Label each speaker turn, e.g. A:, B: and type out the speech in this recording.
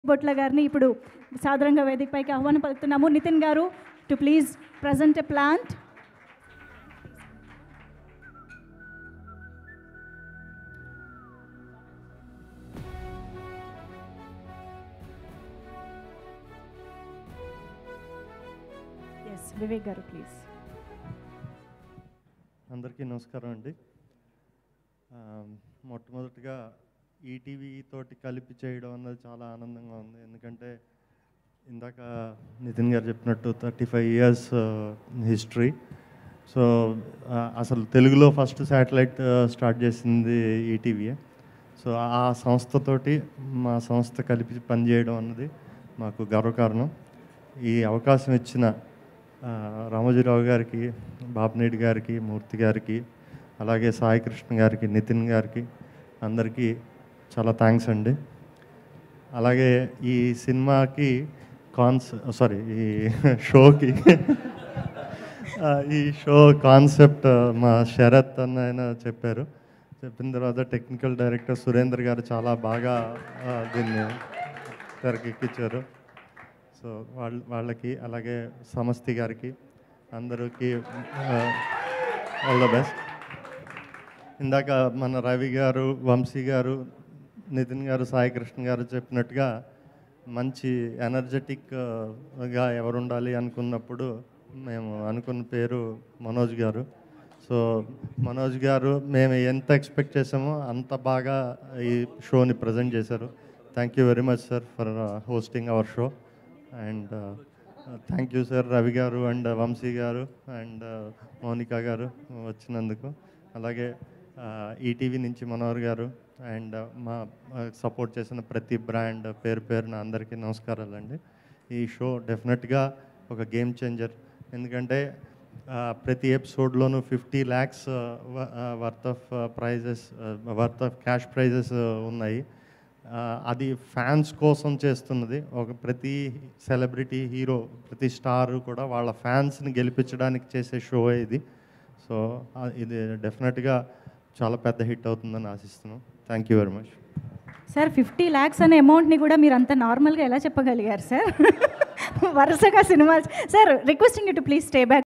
A: బొట్ల గారిని ఇప్పుడు సాధారణంగా వేదికపైకి ఆహ్వానం పలుకుతున్నాము నితిన్ గారు to please present a plant S Vivek గారు ప్లీజ్
B: అందరికీ నమస్కారం అండి ఆ, మొట్టమొదటిగా ఈటీవీ తోటి కలిపి చేయడం అన్నది చాలా ఆనందంగా ఉంది ఎందుకంటే ఇందాక నితిన్ గారు చెప్పినట్టు thirty five years history so ఆ, అసలు తెలుగులో ఫస్ట్ శాటిలైట్ స్టార్ట్ చేసింది ఈటీవీయే సో ఆ సంస్థతోటి మా సంస్థ కలిపి పనిచేయడం అన్నది మాకు గర్వకారణం ఈ అవకాశం ఇచ్చిన ఆ, రామోజీరావు గారికి బాపినేడి గారికి మూర్తి గారికి అలాగే సాయి కృష్ణ గారికి నితిన్ గారికి అందరికీ చాలా థ్యాంక్స్ అండి అలాగే ఈ సినిమాకి కాన్స్ సారీ ఈ షోకి ఆ, ఈ షో కాన్సెప్ట్ మా శరత్ అన్న ఆయన చెప్పారు చెప్పిన తర్వాత టెక్నికల్ డైరెక్టర్ సురేందర్ గారు చాలా బాగా ఆ, దీన్ని తెరకెక్కించారు సో వాళ్ళ వాళ్ళకి అలాగే సమస్తి గారికి అందరికీ ఆల్ ద బెస్ట్ ఇందాక మన రవి గారు వంశీ గారు నితిన్ గారు సాయి కృష్ణ గారు చెప్పినట్టుగా మంచి ఎనర్జెటిక్గా ఎవరు ఉండాలి అనుకున్నప్పుడు మేము అనుకున్న పేరు మనోజ్ గారు సో మనోజ్ గారు మేము ఎంత ఎక్స్పెక్ట్ చేసామో అంత బాగా ఈ షోని ప్రజెంట్ చేశారు thank you very much sir for hosting our show and thank you sir Ravi గారు అండ్ వంశీ గారు అండ్ మౌనిక గారు వచ్చినందుకు అలాగే ఈటీవీ నుంచి మనోహర్ గారు అండ్ మా సపోర్ట్ చేసిన ప్రతి బ్రాండ్ పేరు పేరున అందరికీ నమస్కారాలండి ఈ షో డెఫినెట్గా ఒక గేమ్ చేంజర్ ఎందుకంటే ఆ, ప్రతి ఎపిసోడ్లోనూ fifty lakhs worth of prizes worth of cash prizes ఉన్నాయి ఆ, అది ఫ్యాన్స్ కోసం చేస్తున్నది ఒక ప్రతి సెలబ్రిటీ హీరో ప్రతి స్టార్ కూడా వాళ్ళ ఫ్యాన్స్ని గెలిపించడానికి చేసే షో ఇది సో ఆ, ఇది డెఫినెట్గా చాలా పెద్ద హిట్ అవుతుందని ఆశిస్తున్నాం thank you very much
A: sir fifty lakhs అనే అమౌంట్ని కూడా మీరు అంత నార్మల్గా ఎలా చెప్పగలిగారు సార్ వరుసగా సినిమాలు sir requesting you to please stay back